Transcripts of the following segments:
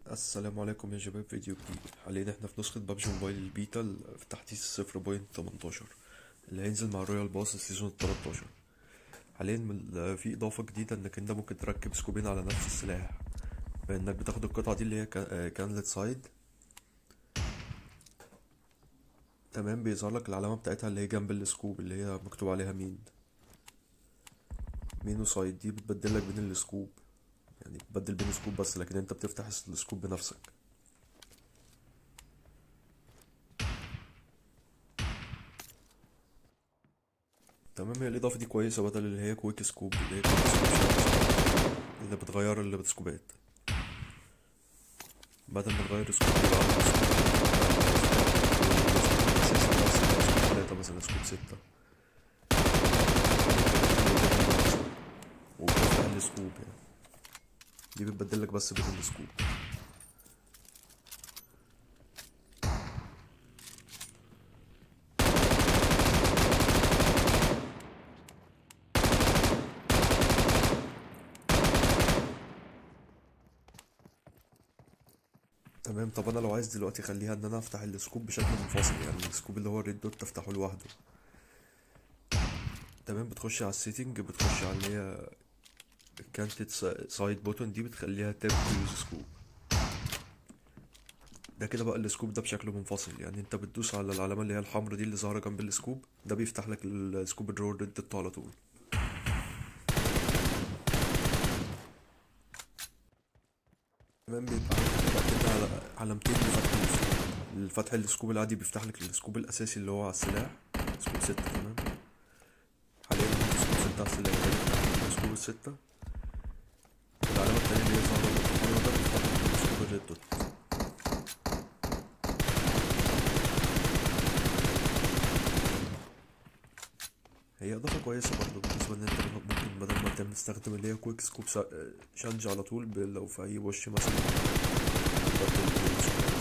السلام عليكم يا شباب فيديو جديد حاليا احنا في نسخة بابجي موبايل البيتا ال- في تحديث صفر بوينت تمنتاشر اللي هينزل مع رويال باص السيزون التلاتاشر حاليا من- في إضافة جديدة إنك أنت ممكن تركب سكوبين على نفس السلاح بإنك بتاخد القطعة دي اللي هي كانلت سايد تمام بيظهر لك العلامة بتاعتها اللي هي جنب السكوب اللي هي مكتوب عليها مين مين وسايد دي بتبدل لك بين السكوب يعني بتبدل بين سكوب بس لكن انت بتفتح السكوب بنفسك تمام هي الإضافة دي كويسة بدل اللي هي كويك سكوب اللي هي كويك سكوب اللي بتغير اللي بتسكوبات بدل ما تغير سكوب يبقى عندك سكوب سكوب تلاتة مثلا سكوب ستة وبتفتح السكوب يعني دي بتبدلك بس بين السكوب تمام طب انا لو عايز دلوقتي اخليها ان انا افتح السكوب بشكل منفصل يعني السكوب اللي هو الريد دوت تفتحه لوحده تمام بتخش على السيتنج بتخش على اللي هي كانت سايد بوتون دي بتخليها تاب يوز سكوب ده كده بقى السكوب ده بشكل منفصل يعني انت بتدوس على العلامه اللي هي الحمرا دي اللي ظاهره جنب السكوب ده بيفتح لك السكوب اللي هو الريد دوت على طول تمام بيبقى عندك كده على- علامتين لفتح السكوب الفتح السكوب العادي بيفتح لك السكوب الاساسي اللي هو على السلاح سكوب ستة تمام حاليا عندي سكوب ستة على السلاح ده بيفتح لك السكوب الستة العلامة التانية اللي هي ظاهرة بالحمرا ده بيفتح لك السكوب الريد دوت هي إضافة كويسة برضه بالنسبة إن أنت ممكن بدل ما أنت بتستخدم اللي هي كويك سكوب سا- شنج على طول ب- لو في أي وش مثلا تبدل السكوب.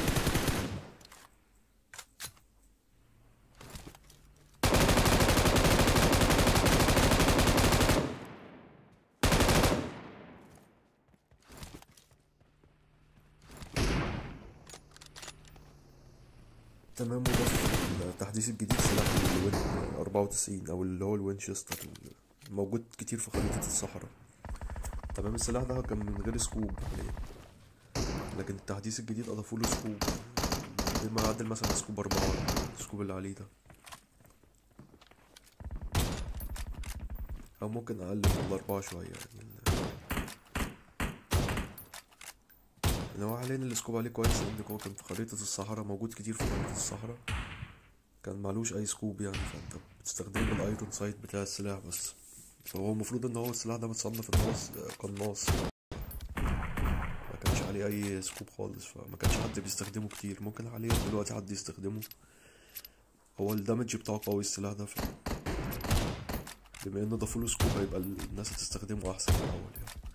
تمام وبس التحديث الجديد سلاح الوين 94 او اللي هو الوينشستر موجود كتير في خريطة الصحراء تمام السلاح ده كان من غير سكوب حاليا لكن التحديث الجديد اضافوا له سكوب بما يعادل مثلا سكوب أربعة السكوب اللي عليه ده او ممكن اقل من الأربعة شوية يعني ان هو حاليا السكوب عليه كويس لان هو كان في خريطة الصحراء موجود كتير في خريطة الصحراء كان معلوش اي سكوب يعني فانت بتستخدمه بالايرون سايت بتاع السلاح بس فهو المفروض ان هو السلاح ده متصنف ان هو س- قناص ما كانش عليه اي سكوب خالص فما كانش حد بيستخدمه كتير ممكن حاليا دلوقتي حد يستخدمه هو الدمج بتاعه قوي السلاح ده ف... بما ان ضافوله سكوب هيبقى الناس هتستخدمه احسن من الاول يعني